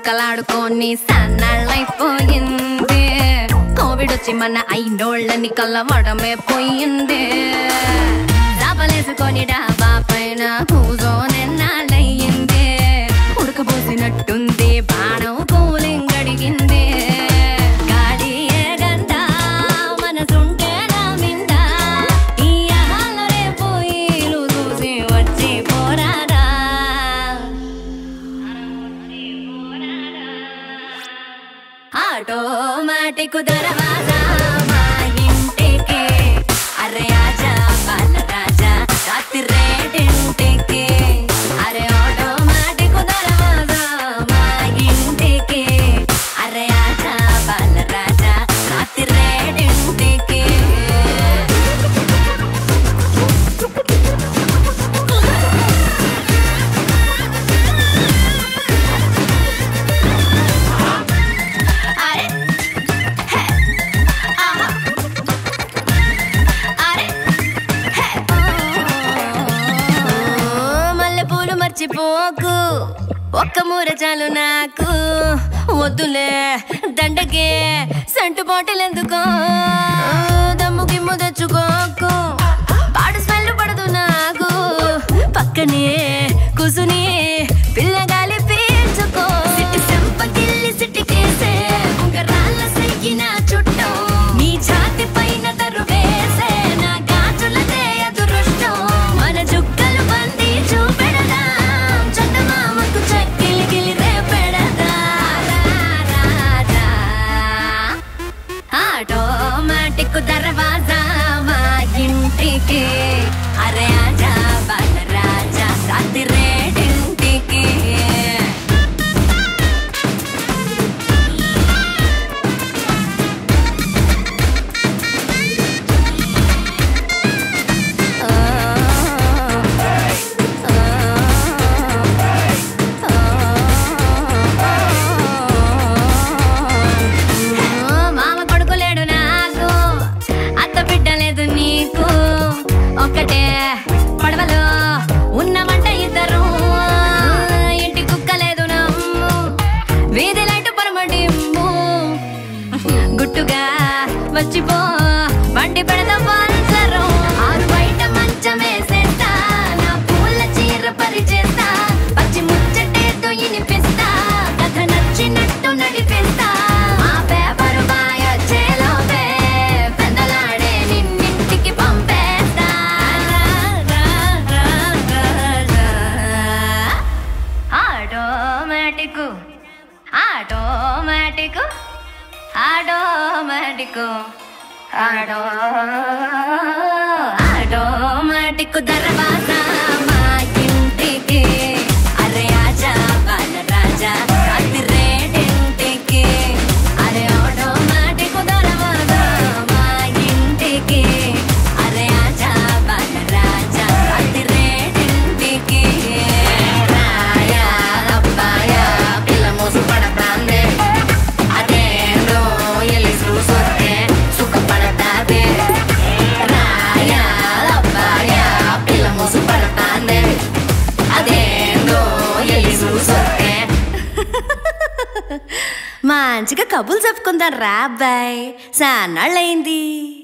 సుక్కలాడుకొని సన్నాళ్ళైపోయింది Covid వచ్చి మన ఐనోళ్ళని కళ్ళమడమే పోయింది చాపలేసుకొని డాబా పైన కూజోనెన్నాళ్ళయ్యింది ఉడకబోసినట్టుంది బాణం కూలింగ్ అడిగింది గాడి ఏగంట మనసుంటే నా మింద ఈ ఆహాల రేపు ఈలు చూసి వచ్చి పోరారా ఆటోమేటిక్ దర్వాజా మా ఇంటికి అరే ఆజా బాల రాజా రాత్రి రేటింటికి అరే ఆటోమేటిక్ దర్వాజా మా ఇంటికి అరే ఆజా బాల రాజా రాత్రి రేటింటికి అరే హే ఆహా అరే హే మల్లెపూలు మర్చిపోకు ఒక్క మూర చాలు నాకు వద్దులే దండకే సంటు బాటిల్ ఎందుకో దమ్ము గిమ్ము తెచ్చుకోకు పాడు స్మెల్ పడదు నాకు పక్కనే కూసుని పిల్లగాలి పీల్చుకో సిట్టి చెంపగిల్లి సిట్టికేసే ఉంగరాల సెయ్యిన చుట్టం నీ ఛాతి పైన తరువేసే నా గాజులదే అదృష్టం మన జుక్కలు బంది చూపెడదాం చందమామకు చక్కిలి గిలి రేపెడదా రాజా ఆటోమేటిక్ దర్వాజా మా ఇంటికి అరే ఆజా బాల రాజా రాత్రి రేడింటికి మామ కొడుకులేడు నాకు అత్త బిడ్డలేదు నీకు ఒక్కటే పడవలో ఉన్నమంట ఇద్దరు ఇంటి కుక్కలేదు నమ్ము వీధి లైట్ పరమడింపు గుట్టుగా వచ్చిపో బండి పెడదాం పంచరు ఆరు బయట మంచం వేసేస్తా నా పూల చీర పరిచేస్తా పచ్చి ముచ్చటేదో ఇనిపిస్తా కథ నచ్చినట్టు నడిపిస్తా మా పేపరు బాయ చేలోపే పెందలాడే నిన్నింటికి పంపేస్తా రా, రా, రా, రా, రా. Automatic automatic automatic auto automatic దర్వాజా మా ఇంటికి అరే ఆజా బాల రాజా రాత్రి రేడింటికి అరే ఆటోమేటిక్ దర్వాజా మా ఇంటికి అరే ఆజా బాల రాజా రాత్రి రేడింటికి రాయా అబ్బాయా పిల్ల మోసు పడతాందే అదేందో ఎల్లి చూసొస్తే సుఖపడతాదే రాయా అబ్బాయా పిల్ల మోసు పడతాందే అదేందో ఎల్లి చూసొస్తే మంచిగా కబులు చెప్పుకుందాం రా అబ్బాయి సాన్నాళ్ళయింది